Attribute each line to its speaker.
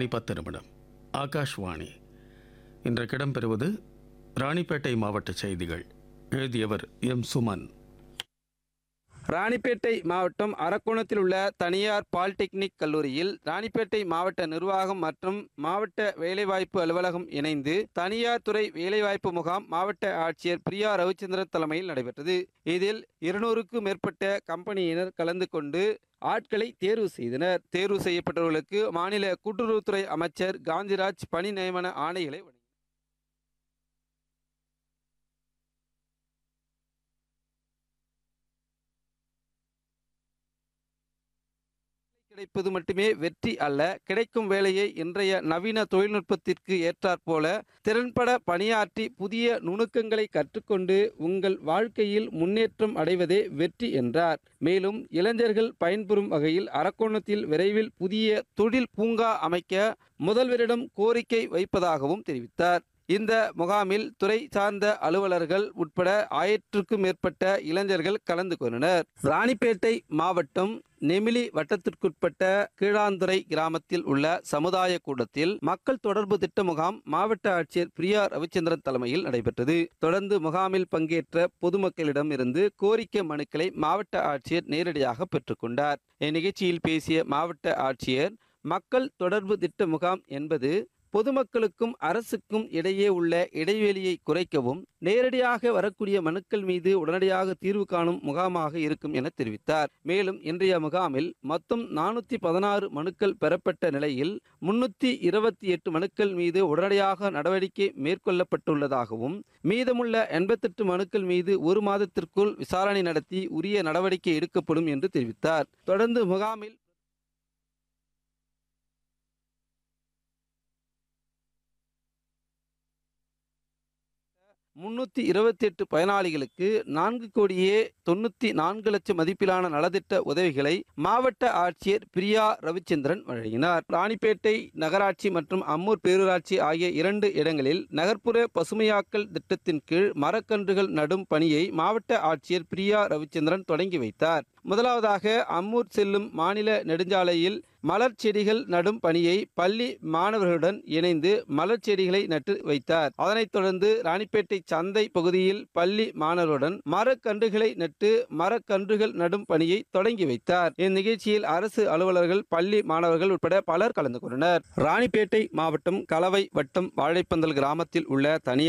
Speaker 1: மணி பத்து நிமிடம் ஆகாஷ்வாணி இன்றைக்கு இடம்பெறுவது ராணிப்பேட்டை மாவட்ட செய்திகள் எழுதியவர் எம் சுமன்
Speaker 2: ராணிப்பேட்டை மாவட்டம் அரக்கோணத்தில் உள்ள தனியார் பாலிடெக்னிக் கல்லூரியில் ராணிப்பேட்டை மாவட்ட நிர்வாகம் மற்றும் மாவட்ட வேலைவாய்ப்பு அலுவலகம் இணைந்து தனியார் துறை வேலைவாய்ப்பு முகாம் மாவட்ட ஆட்சியர் பிரியா ரவிச்சந்திரன் தலைமையில் நடைபெற்றது இதில் இருநூறுக்கும் மேற்பட்ட கம்பெனியினர் கலந்து கொண்டு ஆட்களை தேர்வு செய்தனர் தேர்வு செய்யப்பட்டவர்களுக்கு மாநில கூட்டுறவுத்துறை அமைச்சர் காந்திராஜ் பணி நியமன ஆணைகளை வழங்கினார். கிடைப்பது மட்டுமே வெற்றி அல்ல கிடைக்கும் வேலையை இன்றைய நவீன தொழில்நுட்பத்திற்கு ஏற்றாற்போல திறன்பட பணியாற்றி புதிய நுணுக்கங்களை கற்றுக்கொண்டு உங்கள் வாழ்க்கையில் முன்னேற்றம் அடைவதே வெற்றி என்றார் மேலும் இளைஞர்கள் பயன்பெறும் வகையில் அரக்கோணத்தில் விரைவில் புதிய தொழில் பூங்கா அமைக்க முதல்வரிடம் கோரிக்கை வைப்பதாகவும் தெரிவித்தார் இந்த முகாமில் துறை சார்ந்த அலுவலர்கள் உட்பட ஆயிரத்திற்கும் மேற்பட்ட இளைஞர்கள் கலந்து கொண்டனர் ராணிப்பேட்டை மாவட்டம் நெமிலி வட்டத்திற்குட்பட்ட கீழாந்துறை கிராமத்தில் உள்ள சமுதாய கூடத்தில் மக்கள் தொடர்பு திட்ட முகாம் மாவட்ட ஆட்சியர் பிரியா ரவிச்சந்திரன் தலைமையில் நடைபெற்றது தொடர்ந்து முகாமில் பங்கேற்ற பொதுமக்களிடம் இருந்து கோரிக்கை மனுக்களை மாவட்ட ஆட்சியர் நேரடியாக பெற்றுக்கொண்டார் இந்நிகழ்ச்சியில் பேசிய மாவட்ட ஆட்சியர் மக்கள் தொடர்பு திட்ட முகாம் என்பது பொதுமக்களுக்கும் அரசுக்கும் இடையே உள்ள இடைவெளியை குறைக்கவும் நேரடியாக வரக்கூடிய மனுக்கள் மீது உடனடியாக தீர்வு காணும் முகாமாக இருக்கும் என தெரிவித்தார் மேலும் இன்றைய முகாமில் மொத்தம் நானூற்றி பதினாறு மனுக்கள் பெறப்பட்ட நிலையில் முன்னூற்றி இருபத்தி எட்டு மனுக்கள் மீது உடனடியாக நடவடிக்கை மேற்கொள்ளப்பட்டுள்ளதாகவும் மீதமுள்ள எண்பத்தெட்டு மனுக்கள் மீது ஒரு மாதத்திற்குள் விசாரணை நடத்தி உரிய நடவடிக்கை எடுக்கப்படும் என்று தெரிவித்தார் தொடர்ந்து முகாமில் முன்னூற்றி இருபத்தி எட்டு பயனாளிகளுக்கு நான்கு கோடியே தொண்ணூற்றி நான்கு லட்சம் மதிப்பிலான நலத்திட்ட உதவிகளை மாவட்ட ஆட்சியர் பிரியா ரவிச்சந்திரன் வழங்கினார் ராணிப்பேட்டை நகராட்சி மற்றும் அம்மூர் பேரூராட்சி ஆகிய இரண்டு இடங்களில் நகர்ப்புற பசுமையாக்கல் திட்டத்தின் கீழ் மரக்கன்றுகள் நடும் பணியை மாவட்ட ஆட்சியர் பிரியா ரவிச்சந்திரன் தொடங்கி வைத்தார் முதலாவதாக அம்மூர் செல்லும் மாநில நெடுஞ்சாலையில் மலர் செடிகள் நடும் பணியை பள்ளி மாணவர்களுடன் இணைந்து மலர் செடிகளை நட்டு வைத்தார் அதனைத் தொடர்ந்து ராணிப்பேட்டை சந்தை பகுதியில் பள்ளி மாணவருடன் மரக்கன்றுகளை நட்டு மரக்கன்றுகள் நடும் பணியை தொடங்கி வைத்தார் இந்நிகழ்ச்சியில் அரசு அலுவலர்கள் பள்ளி மாணவர்கள் உட்பட பலர் கலந்து கொண்டனர் ராணிப்பேட்டை மாவட்டம் கலவை வட்டம் வாழைப்பந்தல் கிராமத்தில் உள்ள தனியார்